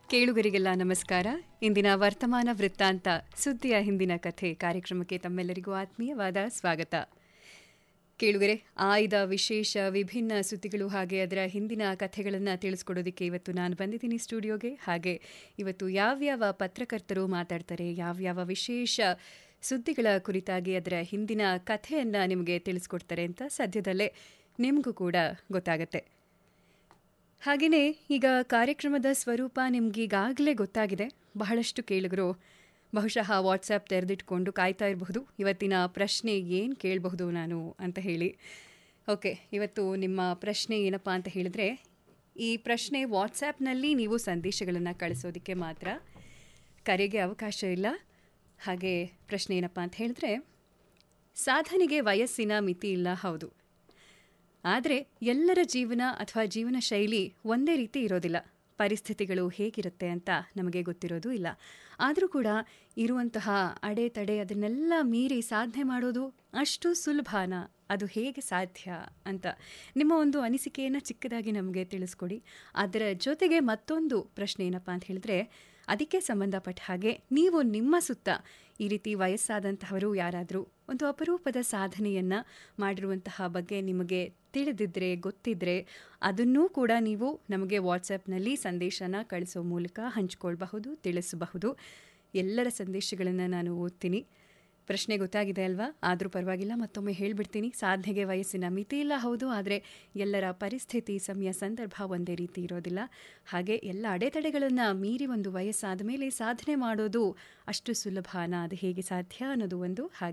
ಕೇಳುಗರಿಗೆಲ್ಲ ನಮಸ್ಕಾರ ಇಂದಿನ ವರ್ತಮಾನ ವೃತ್ತಾಂತ ಸುದ್ದಿಯ ಹಿಂದಿನ ಕಥೆ ಕಾರ್ಯಕ್ರಮಕ್ಕೆ ತಮ್ಮೆಲ್ಲರಿಗೂ ಆತ್ಮೀಯವಾದ ಸ್ವಾಗತ ಕೇಳುಗರೆ ಆಯ್ದ ವಿಶೇಷ ವಿಭಿನ್ನ ಸುದ್ದಿಗಳು ಹಾಗೆ ಅದರ ಹಿಂದಿನ ಕಥೆಗಳನ್ನು ತಿಳಿಸ್ಕೊಡೋದಕ್ಕೆ ಇವತ್ತು ನಾನು ಬಂದಿದ್ದೀನಿ ಸ್ಟುಡಿಯೋಗೆ ಹಾಗೆ ಇವತ್ತು ಯಾವ್ಯಾವ ಪತ್ರಕರ್ತರು ಮಾತಾಡ್ತಾರೆ ಯಾವ್ಯಾವ ವಿಶೇಷ ಸುದ್ದಿಗಳ ಕುರಿತಾಗಿ ಅದರ ಹಿಂದಿನ ಕಥೆಯನ್ನು ನಿಮಗೆ ತಿಳಿಸ್ಕೊಡ್ತಾರೆ ಅಂತ ಸದ್ಯದಲ್ಲೇ ನಿಮಗೂ ಕೂಡ ಗೊತ್ತಾಗತ್ತೆ ಹಾಗೆಯೇ ಈಗ ಕಾರ್ಯಕ್ರಮದ ಸ್ವರೂಪ ನಿಮಗೀಗಾಗಲೇ ಗೊತ್ತಾಗಿದೆ ಬಹಳಷ್ಟು ಕೇಳುಗರು ಬಹುಶಃ ವಾಟ್ಸಪ್ ತೆರೆದಿಟ್ಕೊಂಡು ಕಾಯ್ತಾ ಇರಬಹುದು ಇವತ್ತಿನ ಪ್ರಶ್ನೆ ಏನು ಕೇಳಬಹುದು ನಾನು ಅಂತ ಹೇಳಿ ಓಕೆ ಇವತ್ತು ನಿಮ್ಮ ಪ್ರಶ್ನೆ ಏನಪ್ಪ ಅಂತ ಹೇಳಿದ್ರೆ ಈ ಪ್ರಶ್ನೆ ವಾಟ್ಸಪ್ನಲ್ಲಿ ನೀವು ಸಂದೇಶಗಳನ್ನು ಕಳಿಸೋದಕ್ಕೆ ಮಾತ್ರ ಕರೆಗೆ ಅವಕಾಶ ಇಲ್ಲ ಹಾಗೆ ಪ್ರಶ್ನೆ ಏನಪ್ಪ ಅಂತ ಹೇಳಿದ್ರೆ ಸಾಧನೆಗೆ ವಯಸ್ಸಿನ ಮಿತಿ ಇಲ್ಲ ಹೌದು ಆದರೆ ಎಲ್ಲರ ಜೀವನ ಅಥವಾ ಜೀವನ ಶೈಲಿ ಒಂದೇ ರೀತಿ ಇರೋದಿಲ್ಲ ಪರಿಸ್ಥಿತಿಗಳು ಹೇಗಿರುತ್ತೆ ಅಂತ ನಮಗೆ ಗೊತ್ತಿರೋದು ಇಲ್ಲ ಆದರೂ ಕೂಡ ಇರುವಂತಹ ಅಡೆತಡೆ ಅದನ್ನೆಲ್ಲ ಮೀರಿ ಸಾಧನೆ ಮಾಡೋದು ಅಷ್ಟು ಸುಲಭನ ಅದು ಹೇಗೆ ಸಾಧ್ಯ ಅಂತ ನಿಮ್ಮ ಒಂದು ಅನಿಸಿಕೆಯನ್ನು ಚಿಕ್ಕದಾಗಿ ನಮಗೆ ತಿಳಿಸ್ಕೊಡಿ ಅದರ ಜೊತೆಗೆ ಮತ್ತೊಂದು ಪ್ರಶ್ನೆ ಏನಪ್ಪ ಅಂತ ಹೇಳಿದ್ರೆ ಅದಕ್ಕೆ ಸಂಬಂಧಪಟ್ಟ ಹಾಗೆ ನೀವು ನಿಮ್ಮ ಸುತ್ತ ಈ ರೀತಿ ವಯಸ್ಸಾದಂತಹವರು ಯಾರಾದರೂ ಒಂದು ಅಪರೂಪದ ಸಾಧನೆಯನ್ನು ಮಾಡಿರುವಂತಹ ಬಗ್ಗೆ ನಿಮಗೆ ತಿಳಿದಿದ್ರೆ ಗೊತ್ತಿದ್ರೆ ಅದನ್ನೂ ಕೂಡ ನೀವು ನಮಗೆ ವಾಟ್ಸಪ್ನಲ್ಲಿ ಸಂದೇಶನ ಕಳಿಸೋ ಮೂಲಕ ಹಂಚ್ಕೊಳ್ಬಹುದು ತಿಳಿಸಬಹುದು ಎಲ್ಲರ ಸಂದೇಶಗಳನ್ನು ನಾನು ಓದ್ತೀನಿ ಪ್ರಶ್ನೆ ಗೊತ್ತಾಗಿದೆ ಅಲ್ವಾ ಆದರೂ ಪರವಾಗಿಲ್ಲ ಮತ್ತೊಮ್ಮೆ ಹೇಳಿಬಿಡ್ತೀನಿ ಸಾಧನೆಗೆ ವಯಸ್ಸಿನ ಮಿತಿ ಇಲ್ಲ ಹೌದು ಆದರೆ ಎಲ್ಲರ ಪರಿಸ್ಥಿತಿ ಸಮಯ ಸಂದರ್ಭ ಒಂದೇ ರೀತಿ ಇರೋದಿಲ್ಲ ಹಾಗೆ ಎಲ್ಲ ಅಡೆತಡೆಗಳನ್ನು ಮೀರಿ ಒಂದು ವಯಸ್ಸಾದ ಮೇಲೆ ಸಾಧನೆ ಮಾಡೋದು ಅಷ್ಟು ಸುಲಭನ ಅದು ಹೇಗೆ ಸಾಧ್ಯ ಅನ್ನೋದು ಒಂದು ಹಾಗೆ